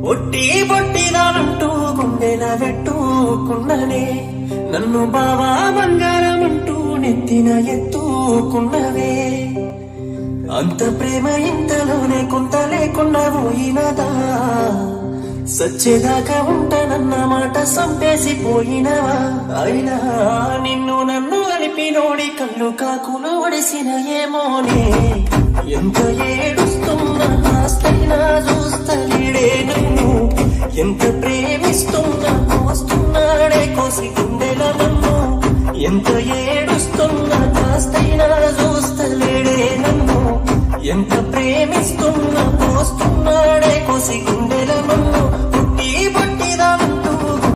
బొట్టి బొట్టిదానంటూ గుండెల పెట్టుకున్ననే నన్ను బావా బంగారం అంటూ నెత్తిన ఎత్తుకున్నవే అంత ప్రేమ ఇంతలోనే కొంత లేకుండా పోయినదా సచ్చేదాకా ఉంటానన్న మాట సంపేసి పోయినవా అయినా నిన్ను నన్ను అలిపినోడి కళ్ళు కాకులు ఒడిసిన ఏమోనే ఎంత ఏడుస్తున్నా కాస్తైనా చూస్తలేడే నన్ను ఎంత ప్రేమిస్తున్నా మోస్తున్నాడే కోసి గుండెల నన్ను ఎంత ఏడుస్తున్నా కాస్తైనా చూస్తలేడే నన్ను ఎంత ప్రేమిస్తున్నా మోస్తున్నాడే కోసి గుండెల నన్ను